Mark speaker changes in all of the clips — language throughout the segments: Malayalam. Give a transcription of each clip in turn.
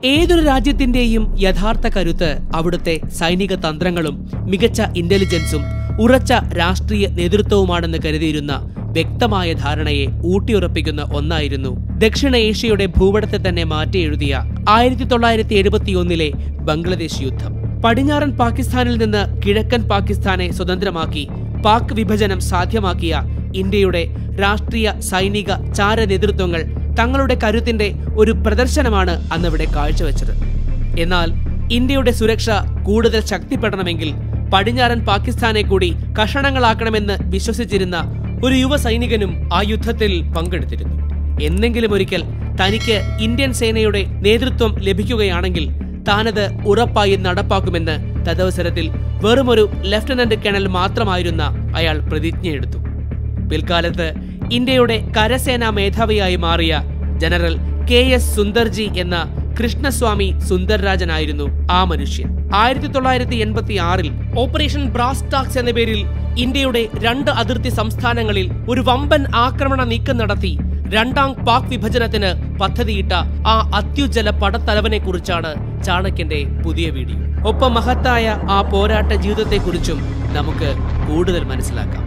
Speaker 1: ഏതൊരു രാജ്യത്തിന്റെയും യഥാർത്ഥ കരുത്ത് അവിടുത്തെ സൈനിക തന്ത്രങ്ങളും മികച്ച ഇന്റലിജൻസും ഉറച്ച രാഷ്ട്രീയ നേതൃത്വവുമാണെന്ന് കരുതിയിരുന്ന വ്യക്തമായ ധാരണയെ ഊട്ടിയുറപ്പിക്കുന്ന ഒന്നായിരുന്നു ദക്ഷിണ ഏഷ്യയുടെ ഭൂപടത്തെ തന്നെ മാറ്റിയെഴുതിയ ആയിരത്തി തൊള്ളായിരത്തി എഴുപത്തിയൊന്നിലെ ബംഗ്ലാദേശ് യുദ്ധം പടിഞ്ഞാറൻ പാകിസ്ഥാനിൽ നിന്ന് കിഴക്കൻ പാകിസ്ഥാനെ സ്വതന്ത്രമാക്കി പാക് വിഭജനം സാധ്യമാക്കിയ ഇന്ത്യയുടെ രാഷ്ട്രീയ സൈനിക ചാര നേതൃത്വങ്ങൾ തങ്ങളുടെ കരുത്തിന്റെ ഒരു പ്രദർശനമാണ് അന്നിവിടെ കാഴ്ചവെച്ചത് എന്നാൽ ഇന്ത്യയുടെ സുരക്ഷ കൂടുതൽ ശക്തിപ്പെടണമെങ്കിൽ പടിഞ്ഞാറൻ പാകിസ്ഥാനെ കൂടി കഷണങ്ങളാക്കണമെന്ന് വിശ്വസിച്ചിരുന്ന ഒരു യുവ സൈനികനും ആ യുദ്ധത്തിൽ പങ്കെടുത്തിരുന്നു എന്നെങ്കിലും ഒരിക്കൽ തനിക്ക് ഇന്ത്യൻ സേനയുടെ നേതൃത്വം ലഭിക്കുകയാണെങ്കിൽ താനത് ഉറപ്പായി നടപ്പാക്കുമെന്ന് തദവസരത്തിൽ വെറുമൊരു ലഫ്റ്റനന്റ് കേണൽ മാത്രമായിരുന്ന അയാൾ പ്രതിജ്ഞയെടുത്തു പിൽക്കാലത്ത് ഇന്ത്യയുടെ കരസേനാ മേധാവിയായി മാറിയ ജനറൽ കെ എസ് സുന്ദർജി എന്ന കൃഷ്ണസ്വാമി സുന്ദർരാജനായിരുന്നു ആ മനുഷ്യൻ ആയിരത്തി തൊള്ളായിരത്തി എൺപത്തി ആറിൽ ഓപ്പറേഷൻ ബ്രാസ്റ്റാക്സ് എന്ന പേരിൽ ഇന്ത്യയുടെ രണ്ട് അതിർത്തി സംസ്ഥാനങ്ങളിൽ ഒരു വമ്പൻ ആക്രമണ നീക്കം നടത്തി രണ്ടാം പാക് വിഭജനത്തിന് പദ്ധതിയിട്ട ആ അത്യുജ്വല പടത്തലവനെ കുറിച്ചാണ് ചാണക്യന്റെ പുതിയ വീഡിയോ ഒപ്പം മഹത്തായ ആ പോരാട്ട ജീവിതത്തെക്കുറിച്ചും നമുക്ക് കൂടുതൽ മനസ്സിലാക്കാം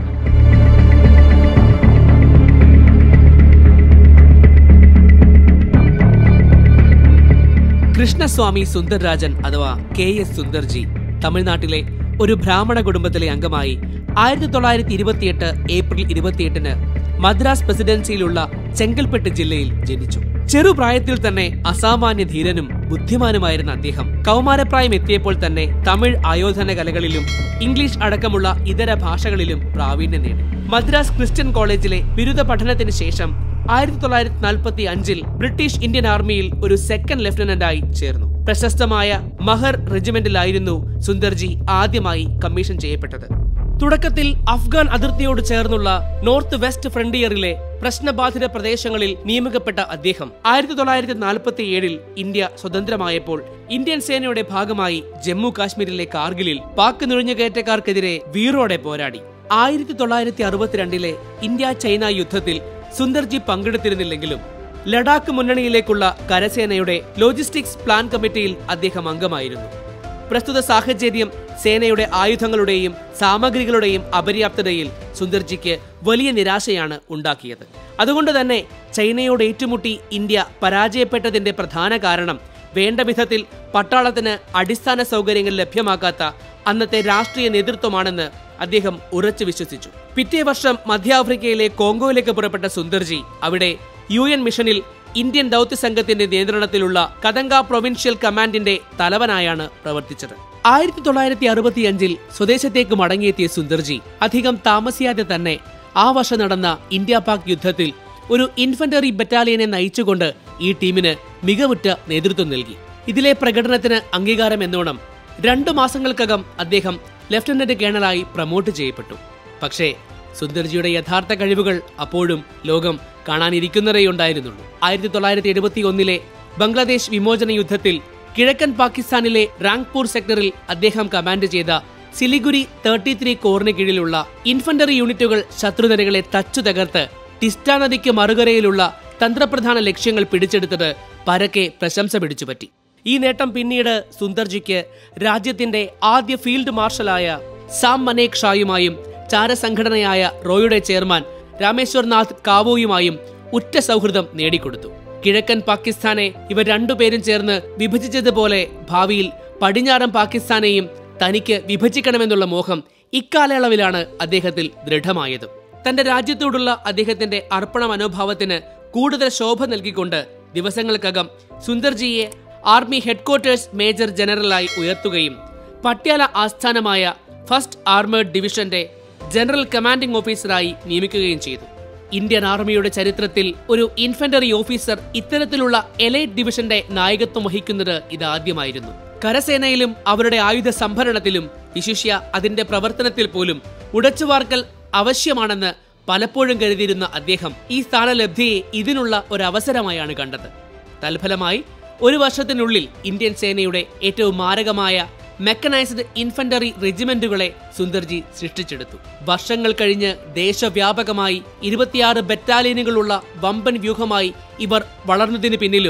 Speaker 1: കൃഷ്ണസ്വാമി സുന്ദർരാജൻ അഥവാ കെ എസ് സുന്ദർജി തമിഴ്നാട്ടിലെ ഒരു ബ്രാഹ്മണ കുടുംബത്തിലെ അംഗമായി ആയിരത്തി തൊള്ളായിരത്തി ഇരുപത്തിയെട്ട് ഏപ്രിൽ ഇരുപത്തിയെട്ടിന് മദ്രാസ് പ്രസിഡൻസിയിലുള്ള ചെങ്കൽപ്പെട്ട് ജില്ലയിൽ ജനിച്ചു ചെറുപ്രായത്തിൽ തന്നെ അസാമാന്യ ധീരനും ബുദ്ധിമാനുമായിരുന്ന അദ്ദേഹം കൗമാരപ്രായം എത്തിയപ്പോൾ തന്നെ തമിഴ് ആയോധന കലകളിലും ഇംഗ്ലീഷ് അടക്കമുള്ള ഇതര ഭാഷകളിലും പ്രാവീണ്യം നേടി മദ്രാസ് ക്രിസ്ത്യൻ കോളേജിലെ ബിരുദ പഠനത്തിന് ശേഷം ആയിരത്തി തൊള്ളായിരത്തി നാൽപ്പത്തി അഞ്ചിൽ ബ്രിട്ടീഷ് ഇന്ത്യൻ ആർമിയിൽ ഒരു സെക്കൻഡ് ലഫ്റ്റനന്റായി ചേർന്നു പ്രശസ്തമായ മഹർ റെജിമെന്റിലായിരുന്നു സുന്ദർജി ആദ്യമായി കമ്മീഷൻ ചെയ്യപ്പെട്ടത് തുടക്കത്തിൽ അഫ്ഗാൻ അതിർത്തിയോട് ചേർന്നുള്ള നോർത്ത് വെസ്റ്റ് ഫ്രണ്ടിയറിലെ പ്രശ്നബാധിത പ്രദേശങ്ങളിൽ നിയമിക്കപ്പെട്ട അദ്ദേഹം ആയിരത്തി തൊള്ളായിരത്തി നാൽപ്പത്തി ഏഴിൽ ഇന്ത്യ സ്വതന്ത്രമായപ്പോൾ ഇന്ത്യൻ സേനയുടെ ഭാഗമായി ജമ്മു കാശ്മീരിലെ കാർഗിലിൽ പാക് നുഴഞ്ഞുകയറ്റക്കാർക്കെതിരെ വീറോടെ പോരാടി ആയിരത്തി തൊള്ളായിരത്തി അറുപത്തിരണ്ടിലെ ഇന്ത്യ ചൈന യുദ്ധത്തിൽ സുന്ദർജി പങ്കെടുത്തിരുന്നില്ലെങ്കിലും ലഡാക്ക് മുന്നണിയിലേക്കുള്ള കരസേനയുടെ ലോജിസ്റ്റിക്സ് പ്ലാൻ കമ്മിറ്റിയിൽ അദ്ദേഹം അംഗമായിരുന്നു പ്രസ്തുത സാഹചര്യം സേനയുടെ ആയുധങ്ങളുടെയും സാമഗ്രികളുടെയും അപര്യാപ്തതയിൽ സുന്ദർജിക്ക് വലിയ നിരാശയാണ് ഉണ്ടാക്കിയത് അതുകൊണ്ട് തന്നെ ചൈനയോട് ഏറ്റുമുട്ടി ഇന്ത്യ പരാജയപ്പെട്ടതിന്റെ പ്രധാന കാരണം വേണ്ട വിധത്തിൽ പട്ടാളത്തിന് അടിസ്ഥാന സൗകര്യങ്ങൾ ലഭ്യമാക്കാത്ത അന്നത്തെ രാഷ്ട്രീയ നേതൃത്വമാണെന്ന് അദ്ദേഹം ഉറച്ചു വിശ്വസിച്ചു പിറ്റേ വർഷം മധ്യാഫ്രിക്കയിലെ കോങ്കോയിലേക്ക് പുറപ്പെട്ട സുന്ദർജി അവിടെ യു എൻ മിഷനിൽ ഇന്ത്യൻ ദൗത്യ സംഘത്തിന്റെ നിയന്ത്രണത്തിലുള്ള കതങ്ക പ്രൊവിൻഷ്യൽ കമാൻഡിന്റെ തലവനായാണ് പ്രവർത്തിച്ചത് ആയിരത്തി തൊള്ളായിരത്തി അറുപത്തിയഞ്ചിൽ സ്വദേശത്തേക്ക് മടങ്ങിയെത്തിയ സുന്ദർജി അധികം താമസിയാതെ തന്നെ ആ വർഷം നടന്ന ഇന്ത്യ പാക് യുദ്ധത്തിൽ ഒരു ഇൻഫൻട്രി ബറ്റാലിയനെ നയിച്ചുകൊണ്ട് ഈ ടീമിന് മികവുറ്റ നേതൃത്വം നൽകി ഇതിലെ പ്രകടനത്തിന് അംഗീകാരം എന്നോണം രണ്ടു മാസങ്ങൾക്കകം അദ്ദേഹം ലഫ്റ്റനന്റ് കേണലായി പ്രമോട്ട് ചെയ്യപ്പെട്ടു പക്ഷേ സുന്ദർജിയുടെ യഥാർത്ഥ കഴിവുകൾ അപ്പോഴും ലോകം കാണാനിരിക്കുന്നതേ ഉണ്ടായിരുന്നുള്ളൂ ആയിരത്തി തൊള്ളായിരത്തി എഴുപത്തി ഒന്നിലെ ബംഗ്ലാദേശ് വിമോചന യുദ്ധത്തിൽ കിഴക്കൻ പാകിസ്ഥാനിലെ റാങ്പൂർ സെക്ടറിൽ അദ്ദേഹം കമാൻഡ് ചെയ്ത സിലിഗുരി തേർട്ടി ത്രീ കോറിന് കീഴിലുള്ള ഇൻഫൻട്രി യൂണിറ്റുകൾ ശത്രുനിരകളെ തച്ചു തകർത്ത് ടിസ്റ്റ നദിക്ക് മറുകരയിലുള്ള തന്ത്രപ്രധാന ലക്ഷ്യങ്ങൾ പിടിച്ചെടുത്തത് പരക്കെ പ്രശംസ പിടിച്ചുപറ്റി ഈ നേട്ടം പിന്നീട് സുന്ദർജിക്ക് രാജ്യത്തിന്റെ ആദ്യ ഫീൽഡ് മാർഷലായ സാം മനേക് ഷായുമായും ചാരസംഘടനയായ റോയുടെ ചെയർമാൻ രാമേശ്വർനാഥ് കാവോയുമായും ഉറ്റ സൗഹൃദം നേടിക്കൊടുത്തു കിഴക്കൻ പാകിസ്ഥാനെ ഇവർ രണ്ടുപേരും ചേർന്ന് വിഭജിച്ചതുപോലെ ഭാവിയിൽ പടിഞ്ഞാറൻ പാകിസ്ഥാനെയും തനിക്ക് വിഭജിക്കണമെന്നുള്ള മോഹം ഇക്കാലയളവിലാണ് അദ്ദേഹത്തിൽ ദൃഢമായത് തന്റെ രാജ്യത്തോടുള്ള അദ്ദേഹത്തിന്റെ അർപ്പണ മനോഭാവത്തിന് കൂടുതൽ ശോഭ നൽകിക്കൊണ്ട് ദിവസങ്ങൾക്കകം സുന്ദർജിയെ ആർമി ഹെഡ്ക്വാർട്ടേഴ്സ് മേജർ ജനറലായി ഉയർത്തുകയും പട്യാല ആസ്ഥാനമായ ഫസ്റ്റ് ആർമേഡ് ഡിവിഷന്റെ ജനറൽ കമാൻഡിംഗ് ഓഫീസറായി നിയമിക്കുകയും ചെയ്തു ഇന്ത്യൻ ആർമിയുടെ ചരിത്രത്തിൽ ഒരു ഇൻഫൻട്രി ഓഫീസർ ഇത്തരത്തിലുള്ള എലൈറ്റ് ഡിവിഷന്റെ നായകത്വം വഹിക്കുന്നത് ഇതാദ്യമായിരുന്നു കരസേനയിലും അവരുടെ ആയുധ സംഭരണത്തിലും വിശിഷ്യ അതിന്റെ പ്രവർത്തനത്തിൽ പോലും ഉടച്ചുവാർക്കൽ ആവശ്യമാണെന്ന് പലപ്പോഴും കരുതിയിരുന്ന അദ്ദേഹം ഈ സ്ഥാനലബ്ധിയെ ഇതിനുള്ള ഒരു അവസരമായാണ് കണ്ടത് തൽഫലമായി ഒരു വർഷത്തിനുള്ളിൽ ഇന്ത്യൻ സേനയുടെ ഏറ്റവും മാരകമായ മെക്കനൈസ്ഡ് ഇൻഫൻട്രി റെജിമെന്റുകളെ സുന്ദർജി സൃഷ്ടിച്ചെടുത്തു വർഷങ്ങൾ കഴിഞ്ഞ് ദേശവ്യാപകമായി ഇരുപത്തിയാറ് ബറ്റാലിയനുകളുള്ള വമ്പൻ വ്യൂഹമായി ഇവർ വളർന്നതിന് പിന്നിലും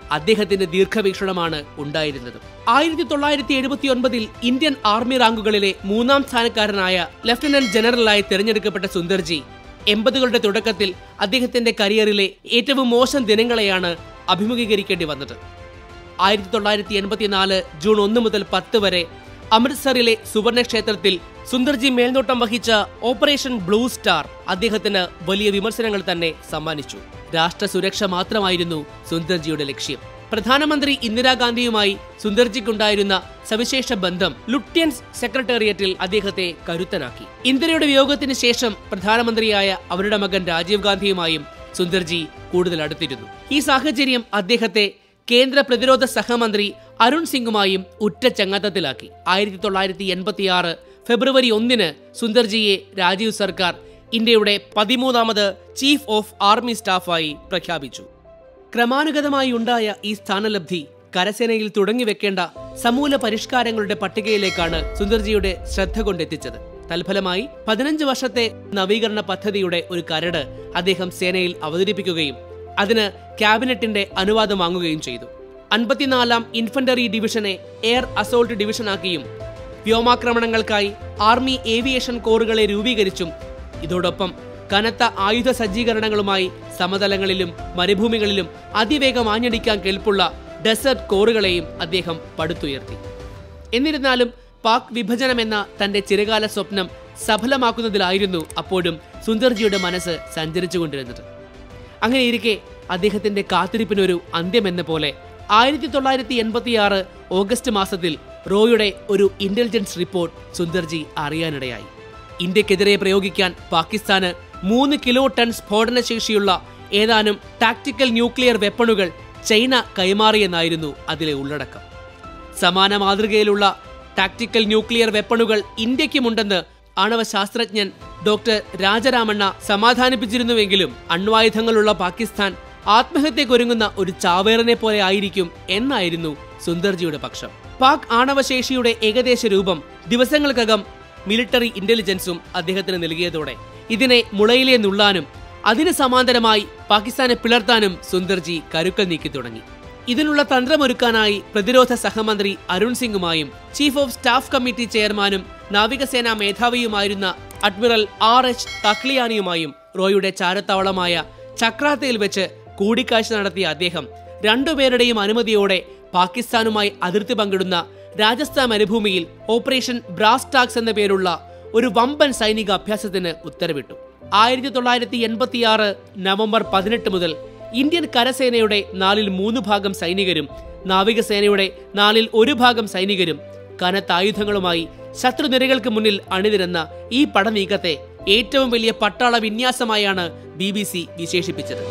Speaker 1: അദ്ദേഹത്തിന്റെ ദീർഘവീക്ഷണമാണ് ഉണ്ടായിരുന്നത് ആയിരത്തി തൊള്ളായിരത്തി എഴുപത്തി ഒൻപതിൽ ഇന്ത്യൻ ആർമി റാങ്കുകളിലെ മൂന്നാം സ്ഥാനക്കാരനായ ലഫ്റ്റനന്റ് ജനറലായി തിരഞ്ഞെടുക്കപ്പെട്ട സുന്ദർജി എൺപതുകളുടെ തുടക്കത്തിൽ അദ്ദേഹത്തിന്റെ കരിയറിലെ ഏറ്റവും മോശം ദിനങ്ങളെയാണ് അഭിമുഖീകരിക്കേണ്ടി വന്നത് ആയിരത്തി തൊള്ളായിരത്തി എൺപത്തിനാല് ജൂൺ ഒന്ന് മുതൽ പത്ത് വരെ അമൃത്സറിലെ സുവർണ ക്ഷേത്രത്തിൽ സുന്ദർജി മേൽനോട്ടം വഹിച്ച ഓപ്പറേഷൻ ബ്ലൂ സ്റ്റാർ അദ്ദേഹത്തിന് വലിയ വിമർശനങ്ങൾ തന്നെ സമ്മാനിച്ചു രാഷ്ട്ര സുരക്ഷ മാത്രമായിരുന്നു സുന്ദർജിയുടെ ലക്ഷ്യം പ്രധാനമന്ത്രി ഇന്ദിരാഗാന്ധിയുമായി സുന്ദർജിക്കുണ്ടായിരുന്ന സവിശേഷ ബന്ധം ലുട്യൻസ് സെക്രട്ടേറിയറ്റിൽ അദ്ദേഹത്തെ കരുത്തനാക്കി ഇന്ദിരയുടെ വിയോഗത്തിന് ശേഷം പ്രധാനമന്ത്രിയായ അവരുടെ മകൻ രാജീവ് ഗാന്ധിയുമായും സുന്ദർജി കൂടുതൽ അടുത്തിരുന്നു ഈ സാഹചര്യം അദ്ദേഹത്തെ കേന്ദ്ര പ്രതിരോധ സഹമന്ത്രി അരുൺ സിംഗുമായും ഉറ്റ ചങ്ങാത്തത്തിലാക്കി ആയിരത്തി തൊള്ളായിരത്തി എൺപത്തിയാറ് ഫെബ്രുവരി ഒന്നിന് സുന്ദർജിയെ രാജീവ് സർക്കാർ ഇന്ത്യയുടെ പതിമൂന്നാമത് ചീഫ് ഓഫ് ആർമി സ്റ്റാഫായി പ്രഖ്യാപിച്ചു ക്രമാനുഗതമായി ഉണ്ടായ ഈ സ്ഥാനലബ്ധി കരസേനയിൽ തുടങ്ങിവെക്കേണ്ട സമൂല പരിഷ്കാരങ്ങളുടെ പട്ടികയിലേക്കാണ് സുന്ദർജിയുടെ ശ്രദ്ധ കൊണ്ടെത്തിച്ചത് തൽഫലമായി പതിനഞ്ച് വർഷത്തെ നവീകരണ പദ്ധതിയുടെ ഒരു കരട് അദ്ദേഹം സേനയിൽ അവതരിപ്പിക്കുകയും അതിന് ക്യാബിനറ്റിന്റെ അനുവാദം വാങ്ങുകയും ചെയ്തു അൻപത്തിനാലാം ഇൻഫൻട്രി ഡിവിഷനെ എയർ അസോൾട്ട് ഡിവിഷനാക്കിയും വ്യോമാക്രമണങ്ങൾക്കായി ആർമി ഏവിയേഷൻ കോറുകളെ രൂപീകരിച്ചും ഇതോടൊപ്പം കനത്ത ആയുധ സജ്ജീകരണങ്ങളുമായി സമതലങ്ങളിലും മരുഭൂമികളിലും അതിവേഗം ആഞ്ഞടിക്കാൻ കെൽപ്പുള്ള ഡെസേർട്ട് കോറുകളെയും അദ്ദേഹം പടുത്തുയർത്തി എന്നിരുന്നാലും പാക് വിഭജനമെന്ന തന്റെ ചിരകാല സ്വപ്നം സഫലമാക്കുന്നതിലായിരുന്നു അപ്പോഴും സുന്ദർജിയുടെ മനസ്സ് സഞ്ചരിച്ചുകൊണ്ടിരുന്നത് അങ്ങനെയിരിക്കെ അദ്ദേഹത്തിന്റെ കാത്തിരിപ്പിനൊരു അന്ത്യമെന്ന പോലെ ആയിരത്തി തൊള്ളായിരത്തി എൺപത്തിയാറ് ഓഗസ്റ്റ് മാസത്തിൽ റോയുടെ ഒരു ഇന്റലിജൻസ് റിപ്പോർട്ട് സുന്ദർജി അറിയാനിടയായി ഇന്ത്യക്കെതിരെ പ്രയോഗിക്കാൻ പാകിസ്ഥാന് മൂന്ന് കിലോ ടൺ സ്ഫോടനശേഷിയുള്ള ഏതാനും ടാക്ടിക്കൽ ന്യൂക്ലിയർ വെപ്പണുകൾ ചൈന കൈമാറിയെന്നായിരുന്നു അതിലെ ഉള്ളടക്കം സമാന മാതൃകയിലുള്ള ടാക്ടിക്കൽ ന്യൂക്ലിയർ വെപ്പണുകൾ ഇന്ത്യക്കുമുണ്ടെന്ന് ആണവ ശാസ്ത്രജ്ഞൻ ഡോക്ടർ രാജരാമണ്ണ സമാധാനിപ്പിച്ചിരുന്നുവെങ്കിലും അണ്വായുധങ്ങളുള്ള പാകിസ്ഥാൻ ആത്മഹത്യക്കൊരുങ്ങുന്ന ഒരു ചാവേറിനെ പോലെ ആയിരിക്കും എന്നായിരുന്നു സുന്ദർജിയുടെ പക്ഷം പാക് ആണവശേഷിയുടെ ഏകദേശ രൂപം ദിവസങ്ങൾക്കകം മിലിറ്ററി ഇന്റലിജൻസും അദ്ദേഹത്തിന് നൽകിയതോടെ ഇതിനെ മുളയിലെ നുള്ളാനും അതിന് സമാന്തരമായി പാകിസ്ഥാനെ പിളർത്താനും സുന്ദർജി കരുക്കൾ നീക്കി തുടങ്ങി ഇതിനുള്ള തന്ത്രമൊരുക്കാനായി പ്രതിരോധ സഹമന്ത്രി അരുൺ സിംഗുമായും ചീഫ് ഓഫ് സ്റ്റാഫ് കമ്മിറ്റി ചെയർമാനും നാവികസേനാ മേധാവിയുമായിരുന്ന അഡ്മിറൽ ആർ എച്ച് തക്ലിയാനിയുമായും റോയുടെ ചാരത്താവളമായ ചക്രാത്തയിൽ വെച്ച് കൂടിക്കാഴ്ച നടത്തിയ അദ്ദേഹം രണ്ടുപേരുടെയും അനുമതിയോടെ പാകിസ്ഥാനുമായി അതിർത്തി പങ്കിടുന്ന രാജസ്ഥാൻ മരുഭൂമിയിൽ ഓപ്പറേഷൻ ബ്രാസ് ടാക്സ് എന്ന പേരുള്ള ഒരു വമ്പൻ സൈനിക അഭ്യാസത്തിന് ഉത്തരവിട്ടു ആയിരത്തി തൊള്ളായിരത്തി എൺപത്തിയാറ് നവംബർ പതിനെട്ട് മുതൽ ഇന്ത്യൻ കരസേനയുടെ നാലിൽ മൂന്ന് ഭാഗം സൈനികരും നാവികസേനയുടെ നാലിൽ ഒരു ഭാഗം സൈനികരും കനത്ത ആയുധങ്ങളുമായി ശത്രുനിരകൾക്ക് മുന്നിൽ അണിനിരന്ന ഈ പടനീക്കത്തെ ഏറ്റവും വലിയ പട്ടാള വിന്യാസമായാണ് ബി ബി സി വിശേഷിപ്പിച്ചത്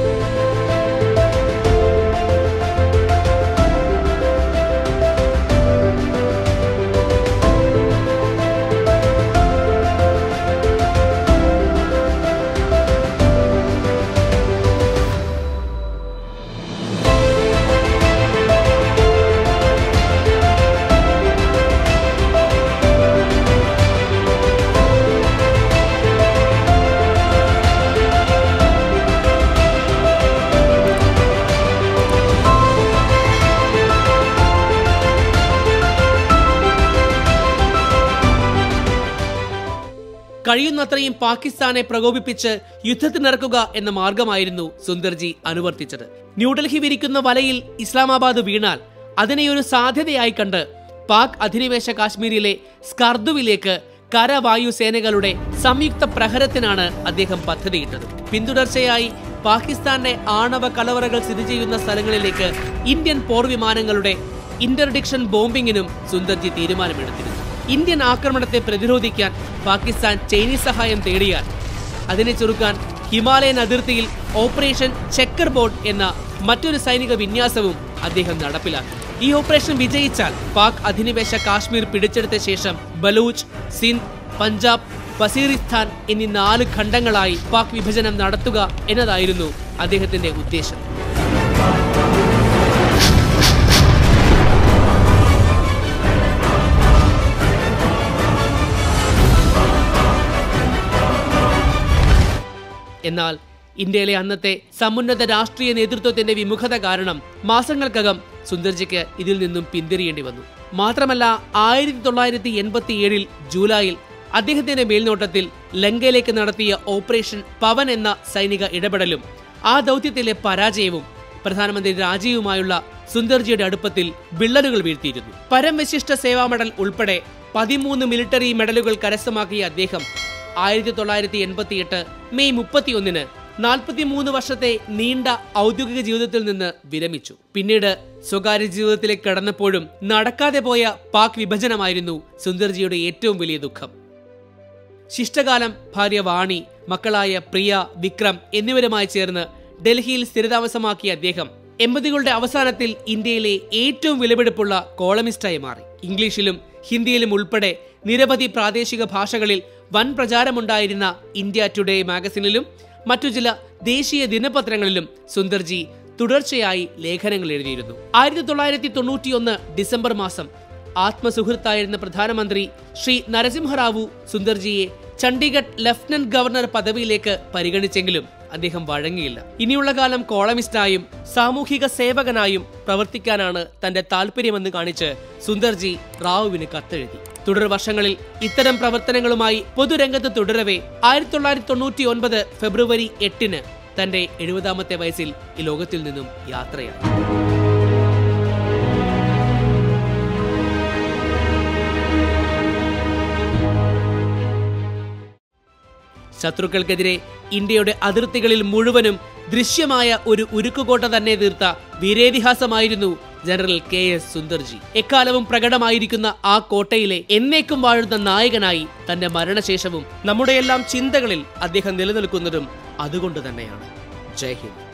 Speaker 1: കഴിയുന്നത്രയും പാകിസ്ഥാനെ പ്രകോപിപ്പിച്ച് യുദ്ധത്തിനിറക്കുക എന്ന മാർഗമായിരുന്നു സുന്ദർജി അനുവർത്തിച്ചത് ന്യൂഡൽഹി വിരിക്കുന്ന വലയിൽ ഇസ്ലാമാബാദ് വീണാൽ അതിനെ ഒരു സാധ്യതയായി കണ്ട് പാക് അധിനിവേശ കാശ്മീരിലെ സ്കർദുവിലേക്ക് കരവായു സേനകളുടെ സംയുക്ത പ്രഹരത്തിനാണ് അദ്ദേഹം പദ്ധതിയിട്ടത് പിന്തുടർച്ചയായി പാകിസ്ഥാന്റെ ആണവ കലവറകൾ സ്ഥിതി ചെയ്യുന്ന സ്ഥലങ്ങളിലേക്ക് ഇന്ത്യൻ പോർവിമാനങ്ങളുടെ ഇന്റർഡിക്ഷൻ ബോംബിങ്ങിനും സുന്ദർജി തീരുമാനമെടുത്തിരുന്നു ഇന്ത്യൻ ആക്രമണത്തെ പ്രതിരോധിക്കാൻ പാകിസ്ഥാൻ ചൈനീസ് സഹായം തേടിയാൽ അതിനെ ചെറുക്കാൻ ഹിമാലയൻ അതിർത്തിയിൽ ഓപ്പറേഷൻ ചെക്കർ ബോർഡ് എന്ന മറ്റൊരു സൈനിക വിന്യാസവും അദ്ദേഹം നടപ്പിലാക്കി ഈ ഓപ്പറേഷൻ വിജയിച്ചാൽ പാക് അധിനിവേശ കാശ്മീർ പിടിച്ചെടുത്ത ശേഷം ബലൂച്ച് സിന്ധ് പഞ്ചാബ് വസീറിസ്ഥാൻ എന്നീ നാല് ഖണ്ഡങ്ങളായി പാക് വിഭജനം നടത്തുക എന്നതായിരുന്നു അദ്ദേഹത്തിന്റെ ഉദ്ദേശം എന്നാൽ ഇന്ത്യയിലെ അന്നത്തെ സമുന്നത രാഷ്ട്രീയ നേതൃത്വത്തിന്റെ വിമുഖത കാരണം മാസങ്ങൾക്കകം സുന്ദർജിക്ക് ഇതിൽ നിന്നും പിന്തിരിയേണ്ടി വന്നു മാത്രമല്ല ആയിരത്തി തൊള്ളായിരത്തി എൺപത്തി ഏഴിൽ ജൂലൈയിൽ അദ്ദേഹത്തിന്റെ മേൽനോട്ടത്തിൽ ലങ്കയിലേക്ക് നടത്തിയ ഓപ്പറേഷൻ പവൻ എന്ന സൈനിക ഇടപെടലും ആ ദൗത്യത്തിലെ പരാജയവും പ്രധാനമന്ത്രി രാജീവുമായുള്ള സുന്ദർജിയുടെ അടുപ്പത്തിൽ വിള്ളലുകൾ വീഴ്ത്തിയിരുന്നു പരംവിശിഷ്ട സേവാ മെഡൽ ഉൾപ്പെടെ പതിമൂന്ന് മിലിറ്ററി മെഡലുകൾ കരസ്ഥമാക്കിയ അദ്ദേഹം ആയിരത്തി തൊള്ളായിരത്തി എൺപത്തിയെട്ട് മെയ് മുപ്പത്തിയൊന്നിന് നാൽപ്പത്തിമൂന്ന് വർഷത്തെ നീണ്ട ഔദ്യോഗിക ജീവിതത്തിൽ നിന്ന് വിരമിച്ചു പിന്നീട് സ്വകാര്യ ജീവിതത്തിലേക്ക് കടന്നപ്പോഴും നടക്കാതെ പോയ പാക് വിഭജനമായിരുന്നു സുന്ദർജിയുടെ ഏറ്റവും വലിയ ദുഃഖം ശിഷ്ടകാലം ഭാര്യ വാണി മക്കളായ പ്രിയ വിക്രം എന്നിവരുമായി ചേർന്ന് ഡൽഹിയിൽ സ്ഥിരതാമസമാക്കിയ അദ്ദേഹം എൺപതുകളുടെ അവസാനത്തിൽ ഇന്ത്യയിലെ ഏറ്റവും വിലപിടിപ്പുള്ള കോളമിസ്റ്റായി മാറി ഇംഗ്ലീഷിലും ഹിന്ദിയിലും ഉൾപ്പെടെ നിരവധി പ്രാദേശിക ഭാഷകളിൽ വൻ പ്രചാരമുണ്ടായിരുന്ന ഇന്ത്യ ടുഡേ മാഗസിനിലും മറ്റു ചില ദേശീയ ദിനപത്രങ്ങളിലും സുന്ദർജി തുടർച്ചയായി ലേഖനങ്ങൾ എഴുതിയിരുന്നു ആയിരത്തി തൊള്ളായിരത്തി തൊണ്ണൂറ്റിയൊന്ന് ഡിസംബർ മാസം ആത്മസുഹൃത്തായിരുന്ന പ്രധാനമന്ത്രി ശ്രീ നരസിംഹറാവു സുന്ദർജിയെ ചണ്ഡീഗഡ് ലഫ്റ്റനന്റ് ഗവർണർ പദവിയിലേക്ക് പരിഗണിച്ചെങ്കിലും അദ്ദേഹം വഴങ്ങിയില്ല ഇനിയുള്ള കാലം കോളമിസ്റ്റായും സാമൂഹിക സേവകനായും പ്രവർത്തിക്കാനാണ് തന്റെ താല്പര്യമെന്ന് കാണിച്ച് സുന്ദർജി റാവുവിന് കത്തെഴുതി തുടർ വർഷങ്ങളിൽ ഇത്തരം പ്രവർത്തനങ്ങളുമായി പൊതുരംഗത്ത് തുടരവെ ആയിരത്തി തൊള്ളായിരത്തി തൊണ്ണൂറ്റി ഒൻപത് ഫെബ്രുവരി എട്ടിന് തന്റെ എഴുപതാമത്തെ വയസ്സിൽ ഈ ലോകത്തിൽ നിന്നും യാത്രയായി ശത്രുക്കൾക്കെതിരെ ഇന്ത്യയുടെ അതിർത്തികളിൽ മുഴുവനും ദൃശ്യമായ ഒരു ഉരുക്കുകോട്ട തന്നെ തീർത്ത വീരേതിഹാസമായിരുന്നു ജനറൽ കെ എസ് സുന്ദർജി എക്കാലവും പ്രകടമായിരിക്കുന്ന ആ കോട്ടയിലെ എന്നേക്കും വാഴുന്ന നായകനായി തന്റെ മരണശേഷവും നമ്മുടെയെല്ലാം ചിന്തകളിൽ അദ്ദേഹം നിലനിൽക്കുന്നതും അതുകൊണ്ട് തന്നെയാണ് ജയ് ഹിന്ദ്